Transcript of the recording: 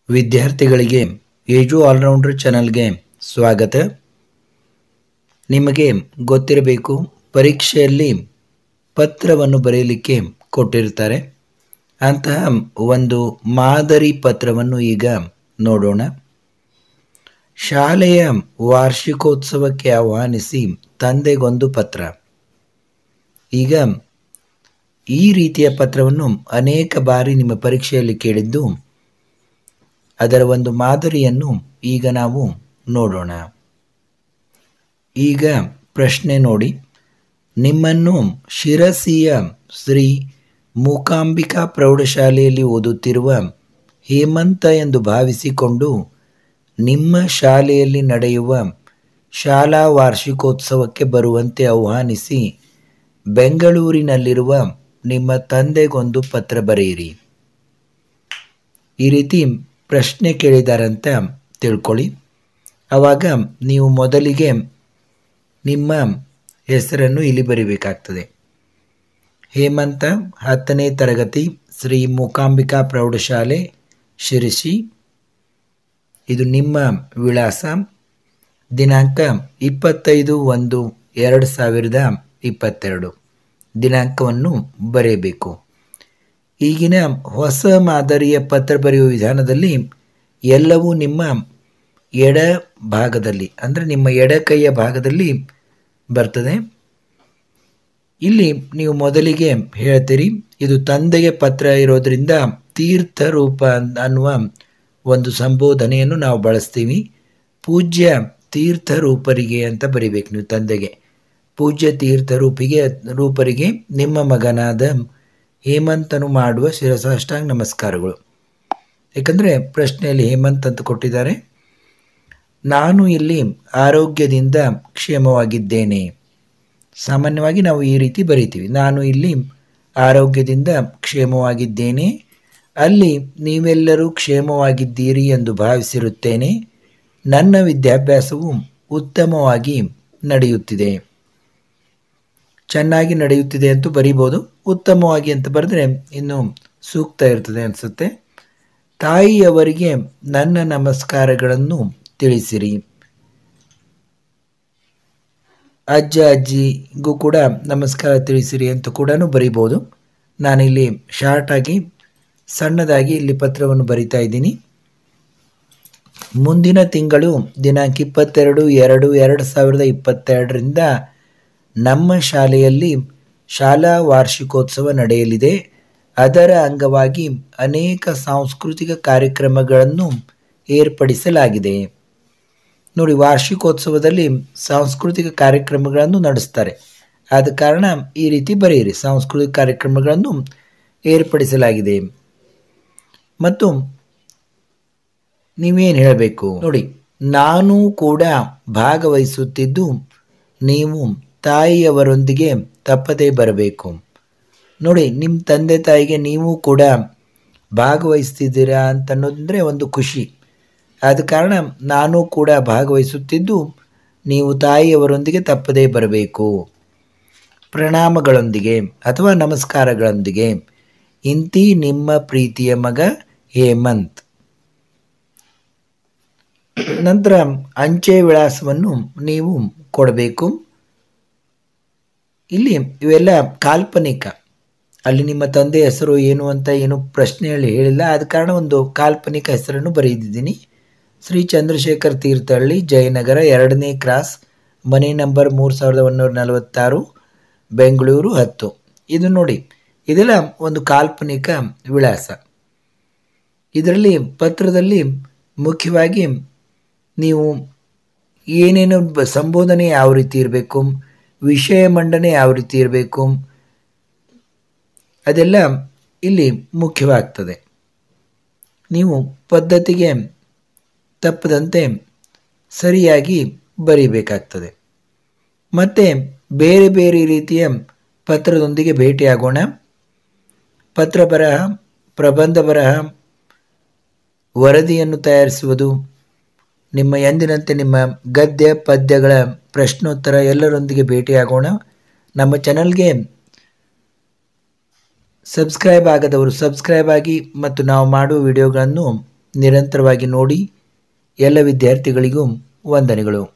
ವಿದ್ಯಾರ್ಥಿಗಳಿಗೆ age allrounder ಚಾನಲ್ಗೆ ಸ್ವಾಗತ ನಿಮಗೆ ಗೊತ್ತಿರಬೇಕು ಪರೀಕ್ಷೆಯಲ್ಲಿ ಪತ್ರವನ್ನು ಬರೆಯಲಿಕ್ಕೆ ಕೊಟ್ಟಿರ್ತಾರೆ ಅಂತಹ ಒಂದು ಮಾದರಿ ಪತ್ರವನ್ನು ಈಗ ನೋಡೋಣ ಶಾಲೆಯ ವಾರ್ಷಿಕೋತ್ಸವಕ್ಕೆ ಆಹ್ವಾನಿಸಿ ತಂದೆಗೊಂದು ಪತ್ರ ಈಗ ಈ ರೀತಿಯ ಪತ್ರವನ್ನು ಅನೇಕ ಬಾರಿ ನಿಮ್ಮ ಪರೀಕ್ಷೆಯಲ್ಲಿ ಕೇಳಿದ್ದು ಅದರ ಒಂದು ಮಾದರಿಯನ್ನು ಈಗ ನಾವು ನೋಡೋಣ ಈಗ ಪ್ರಶ್ನೆ ನೋಡಿ ನಿಮ್ಮನ್ನು ಶಿರಸಿಯ ಶ್ರೀ ಮೂಕಾಂಬಿಕಾ ಪ್ರೌಢಶಾಲೆಯಲ್ಲಿ ಓದುತ್ತಿರುವ ಹೇಮಂತ ಎಂದು ಭಾವಿಸಿಕೊಂಡು ನಿಮ್ಮ ಶಾಲೆಯಲ್ಲಿ ನಡೆಯುವ ಶಾಲಾ ವಾರ್ಷಿಕೋತ್ಸವಕ್ಕೆ ಬರುವಂತೆ ಆಹ್ವಾನಿಸಿ ಬೆಂಗಳೂರಿನಲ್ಲಿರುವ ನಿಮ್ಮ ತಂದೆಗೊಂದು ಪತ್ರ ಬರೆಯಿರಿ ಈ ರೀತಿ ಪ್ರಶ್ನೆ ಕೇಳಿದಾರಂತ ತಿಳ್ಕೊಳ್ಳಿ ಆವಾಗ ನೀವು ಮೊದಲಿಗೆ ನಿಮ್ಮ ಹೆಸರನ್ನು ಇಲ್ಲಿ ಬರಿಬೇಕಾಗ್ತದೆ ಹೇಮಂತ ಹತ್ತನೇ ತರಗತಿ ಶ್ರೀ ಮೂಕಾಂಬಿಕಾ ಪ್ರೌಢಶಾಲೆ ಶಿರಸಿ ಇದು ನಿಮ್ಮ ವಿಳಾಸ ದಿನಾಂಕ ಇಪ್ಪತ್ತೈದು ಒಂದು ಎರಡು ಸಾವಿರದ ಇಪ್ಪತ್ತೆರಡು ದಿನಾಂಕವನ್ನು ಬರೆಯಬೇಕು ಈಗಿನ ಹೊಸ ಮಾದರಿಯ ಪತ್ರ ಬರೆಯುವ ವಿಧಾನದಲ್ಲಿ ಎಲ್ಲವೂ ನಿಮ್ಮ ಎಡ ಭಾಗದಲ್ಲಿ ಅಂದರೆ ನಿಮ್ಮ ಎಡ ಕೈಯ ಭಾಗದಲ್ಲಿ ಬರ್ತದೆ ಇಲ್ಲಿ ನೀವು ಮೊದಲಿಗೆ ಹೇಳ್ತೀರಿ ಇದು ತಂದೆಗೆ ಪತ್ರ ಇರೋದರಿಂದ ತೀರ್ಥರೂಪ ಅನ್ನುವ ಒಂದು ಸಂಬೋಧನೆಯನ್ನು ನಾವು ಬಳಸ್ತೀವಿ ಪೂಜ್ಯ ತೀರ್ಥರೂಪರಿಗೆ ಅಂತ ಬರಿಬೇಕು ನೀವು ತಂದೆಗೆ ಪೂಜ್ಯ ತೀರ್ಥರೂಪಿಗೆ ರೂಪರಿಗೆ ನಿಮ್ಮ ಮಗನಾದ ಹೇಮಂತನು ಮಾಡುವ ಶಿರಸಾಷ್ಟಾಂಗ ನಮಸ್ಕಾರಗಳು ಏಕೆಂದರೆ ಪ್ರಶ್ನೆಯಲ್ಲಿ ಹೇಮಂತ್ ಅಂತ ಕೊಟ್ಟಿದ್ದಾರೆ ನಾನು ಇಲ್ಲಿ ಆರೋಗ್ಯದಿಂದ ಕ್ಷೇಮವಾಗಿದ್ದೇನೆ ಸಾಮಾನ್ಯವಾಗಿ ನಾವು ಈ ರೀತಿ ಬರಿತೀವಿ ನಾನು ಇಲ್ಲಿ ಆರೋಗ್ಯದಿಂದ ಕ್ಷೇಮವಾಗಿದ್ದೇನೆ ಅಲ್ಲಿ ನೀವೆಲ್ಲರೂ ಕ್ಷೇಮವಾಗಿದ್ದೀರಿ ಎಂದು ಭಾವಿಸಿರುತ್ತೇನೆ ನನ್ನ ವಿದ್ಯಾಭ್ಯಾಸವು ಉತ್ತಮವಾಗಿ ನಡೆಯುತ್ತಿದೆ ಚೆನ್ನಾಗಿ ನಡೆಯುತ್ತಿದೆ ಅಂತೂ ಬರಿಬೋದು ಉತ್ತಮವಾಗಿ ಅಂತ ಬರೆದ್ರೆ ಇನ್ನು ಸೂಕ್ತ ಇರ್ತದೆ ಅನಿಸುತ್ತೆ ತಾಯಿಯವರಿಗೆ ನನ್ನ ನಮಸ್ಕಾರಗಳನ್ನು ತಿಳಿಸಿರಿ ಅಜ್ಜ ಅಜ್ಜಿಗೂ ಕೂಡ ನಮಸ್ಕಾರ ತಿಳಿಸಿರಿ ಅಂತ ಕೂಡ ಬರಿಬೋದು ನಾನಿಲ್ಲಿ ಶಾರ್ಟಾಗಿ ಸಣ್ಣದಾಗಿ ಇಲ್ಲಿ ಪತ್ರವನ್ನು ಬರಿತಾ ಇದ್ದೀನಿ ಮುಂದಿನ ತಿಂಗಳು ದಿನಾಂಕ ಇಪ್ಪತ್ತೆರಡು ಎರಡು ಎರಡು ಸಾವಿರದ ಇಪ್ಪತ್ತೆರಡರಿಂದ ನಮ್ಮ ಶಾಲೆಯಲ್ಲಿ ಶಾಲಾ ವಾರ್ಷಿಕೋತ್ಸವ ನಡೆಯಲಿದೆ ಅದರ ಅಂಗವಾಗಿ ಅನೇಕ ಸಾಂಸ್ಕೃತಿಕ ಕಾರ್ಯಕ್ರಮಗಳನ್ನು ಏರ್ಪಡಿಸಲಾಗಿದೆ ನೋಡಿ ವಾರ್ಷಿಕೋತ್ಸವದಲ್ಲಿ ಸಾಂಸ್ಕೃತಿಕ ಕಾರ್ಯಕ್ರಮಗಳನ್ನು ನಡೆಸ್ತಾರೆ ಆದ ಕಾರಣ ಈ ರೀತಿ ಬರೆಯಿರಿ ಸಾಂಸ್ಕೃತಿಕ ಕಾರ್ಯಕ್ರಮಗಳನ್ನು ಏರ್ಪಡಿಸಲಾಗಿದೆ ಮತ್ತು ನೀವೇನು ಹೇಳಬೇಕು ನೋಡಿ ನಾನು ಕೂಡ ಭಾಗವಹಿಸುತ್ತಿದ್ದು ನೀವು ತಾಯಿಯವರೊಂದಿಗೆ ತಪ್ಪದೇ ಬರಬೇಕು ನೋಡಿ ನಿಮ್ಮ ತಂದೆ ತಾಯಿಗೆ ನೀವು ಕೂಡ ಭಾಗವಹಿಸ್ತಿದ್ದೀರಾ ಅಂತನ್ನೋದಂದರೆ ಒಂದು ಖುಷಿ ಆದ ಕಾರಣ ನಾನು ಕೂಡ ಭಾಗವಹಿಸುತ್ತಿದ್ದು ನೀವು ತಾಯಿಯವರೊಂದಿಗೆ ತಪ್ಪದೇ ಬರಬೇಕು ಪ್ರಣಾಮಗಳೊಂದಿಗೆ ಅಥವಾ ನಮಸ್ಕಾರಗಳೊಂದಿಗೆ ಇಂತಿ ನಿಮ್ಮ ಪ್ರೀತಿಯ ಮಗ ಹೇಮಂತ್ ನಂತರ ಅಂಚೆ ವಿಳಾಸವನ್ನು ನೀವು ಕೊಡಬೇಕು ಇಲ್ಲಿ ಇವೆಲ್ಲ ಕಾಲ್ಪನಿಕ ಅಲ್ಲಿ ನಿಮ್ಮ ತಂದೆ ಹೆಸರು ಏನು ಅಂತ ಏನು ಪ್ರಶ್ನೆಯಲ್ಲಿ ಹೇಳಿಲ್ಲ ಆದ ಕಾರಣ ಒಂದು ಕಾಲ್ಪನಿಕ ಹೆಸರನ್ನು ಬರೆದಿದ್ದೀನಿ ಶ್ರೀ ಚಂದ್ರಶೇಖರ್ ತೀರ್ಥಹಳ್ಳಿ ಜಯನಗರ ಎರಡನೇ ಕ್ರಾಸ್ ಮನೆ ನಂಬರ್ ಮೂರು ಸಾವಿರದ ಒಂದೂರ ನಲವತ್ತಾರು ಬೆಂಗಳೂರು ಹತ್ತು ಇದು ನೋಡಿ ಇದೆಲ್ಲ ಒಂದು ಕಾಲ್ಪನಿಕ ವಿಳಾಸ ಇದರಲ್ಲಿ ಪತ್ರದಲ್ಲಿ ಮುಖ್ಯವಾಗಿ ನೀವು ಏನೇನು ಸಂಬೋಧನೆ ಯಾವ ರೀತಿ ಇರಬೇಕು ವಿಷಯ ಮಂಡನೆ ಯಾವ ರೀತಿ ಇರಬೇಕು ಅದೆಲ್ಲ ಇಲ್ಲಿ ಮುಖ್ಯವಾಗ್ತದೆ ನೀವು ಪದ್ಧತಿಗೆ ತಪ್ಪದಂತೆ ಸರಿಯಾಗಿ ಬರಿಬೇಕಾಗ್ತದೆ ಮತ್ತು ಬೇರೆ ಬೇರೆ ರೀತಿಯ ಪತ್ರದೊಂದಿಗೆ ಭೇಟಿಯಾಗೋಣ ಪತ್ರ ಬರಹ ಪ್ರಬಂಧ ಬರಹ ವರದಿಯನ್ನು ತಯಾರಿಸುವುದು ನಿಮ್ಮ ಎಂದಿನಂತೆ ನಿಮ್ಮ ಗದ್ಯ ಪದ್ಯಗಳ ಪ್ರಶ್ನೋತ್ತರ ಎಲ್ಲರೊಂದಿಗೆ ಭೇಟಿಯಾಗೋಣ ನಮ್ಮ ಚಾನಲ್ಗೆ ಸಬ್ಸ್ಕ್ರೈಬ್ ಆಗದವರು ಸಬ್ಸ್ಕ್ರೈಬ್ ಆಗಿ ಮತ್ತು ನಾವು ಮಾಡುವ ವಿಡಿಯೋಗಳನ್ನು ನಿರಂತರವಾಗಿ ನೋಡಿ ಎಲ್ಲ ವಿದ್ಯಾರ್ಥಿಗಳಿಗೂ ವಂದನೆಗಳು